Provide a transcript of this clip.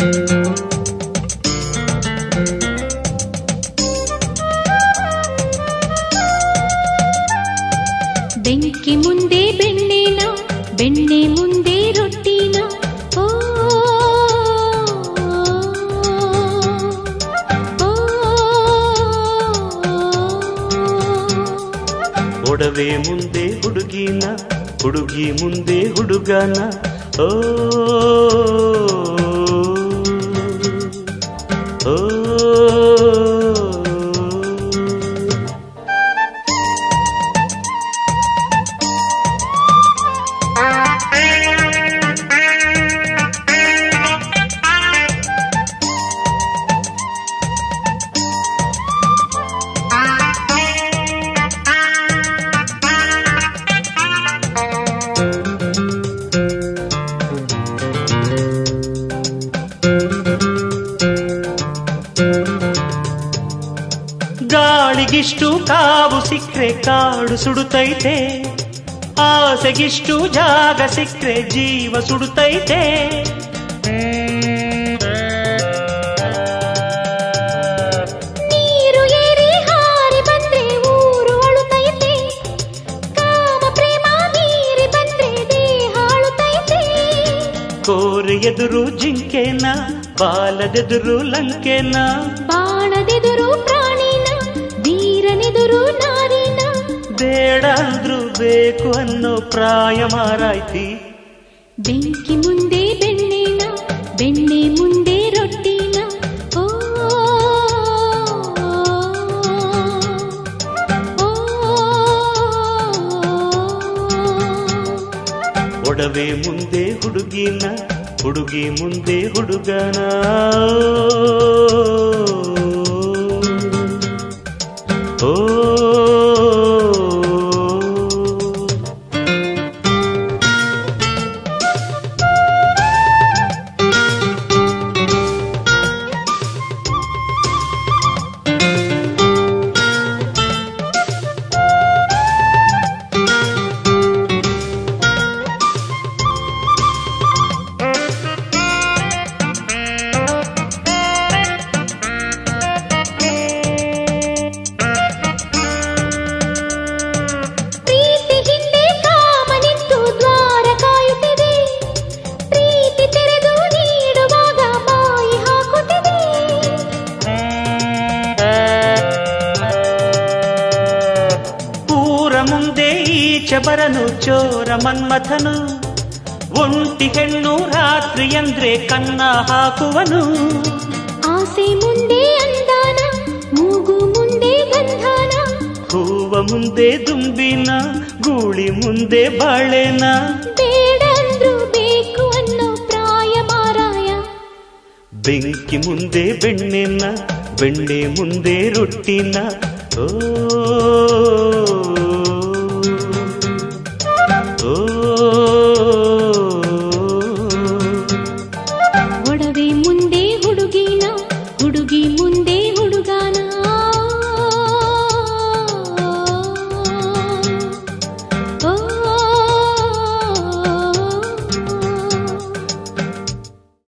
ಬೆಂಕಿ ಮುಂದೆ ಬೆಣ್ಣೆನ ಬೆಣ್ಣೆ ಮುಂದೆ ರೊಟ್ಟಿನ ಓ, ಓ, ಒಡವೆ ಮುಂದೆ ಹುಡುಗಿನ ಹುಡುಗಿ ಮುಂದೆ ಹುಡುಗನ ಓ ಓ ಗಾಳಿಗಿಷ್ಟು ಕಾವು ಸಿಕ್ರೆ ಕಾಡು ಸುಡುತ್ತೈತೆ ಆಸೆಗಿಷ್ಟು ಜಾಗ ಸಿಕ್ರೆ ಜೀವ ಸುಡುತ್ತೈತೆ ನೀರು ಏರಿ ಹಾರಿ ಬಂದ್ರೆ ಊರು ಅಳುತ್ತೈತೆ ಕಾಮ ಪ್ರೇಮ ಮೀರಿ ಬಂದ್ರೆ ದೇಹ ಅಳುತ್ತೈತೆ ಕೋರೆ ಎದುರು ಜಿಂಕೆನ ಬಾಲದೆದುರು ಲಂಕೆನ ಬಾಣದೆದುರು ಪ್ರಾಣಿನ ವೀರನೆದುರು ನಾರಿನ ಬೇಡ ಅಂದ್ರು ಬೇಕು ಅನ್ನೋ ಪ್ರಾಯ ಮಾರಾಯ್ತಿ ಬೆಂಕಿ ಮುಂದೆ ಬೆಣ್ಣೆನ ಬೆಣ್ಣೆ ಮುಂದೆ ರೊಟ್ಟಿನ ಓ, ಓ, ಒಡವೆ ಮುಂದೆ ಹುಡುಗಿನ ಹುಡುಗಿ ಮುಂದೆ ಹುಡುಗನ ಓ ಪ್ರೀತಿ ಹಿಂದೆ ಕಾಮ ನಿಂತು ದ್ವಾರ ಕಾಯುತ್ತಿದೆ ಪ್ರೀತಿ ತೆರೆದು ನೀಡುವಾಗ ಬಾಯಿ ಹಾಕುತ್ತಿದೆ ಪೂರ ಮುಂದೆ ಈಚೆ ಬರನು ಚೋರ ಮನ್ಮಥನು ಒಂಟಿ ಹೆಣ್ಣು ರಾತ್ರಿ ಅಂದ್ರೆ ಕನ್ನ ಹಾಕುವನು ಆಸೆ ಮುಂದೆ ಅಂದಾನ ಮೂಗು ಮುಂದೆ ಗಂಧಾನ ಹೂವ ಮುಂದೆ ದುಂಬಿನ ಗೂಳಿ ಮುಂದೆ ಬಾಳೆನ ಬೇಡ ಅಂದ್ರು ಬೇಕು ಅನ್ನೋ ಪ್ರಾಯ ಮಾರಾಯ ಬೆಂಕಿ ಮುಂದೆ ಬೆಣ್ಣೆನ ಬೆಣ್ಣೆ ಮುಂದೆ ರೊಟ್ಟಿನ ಓ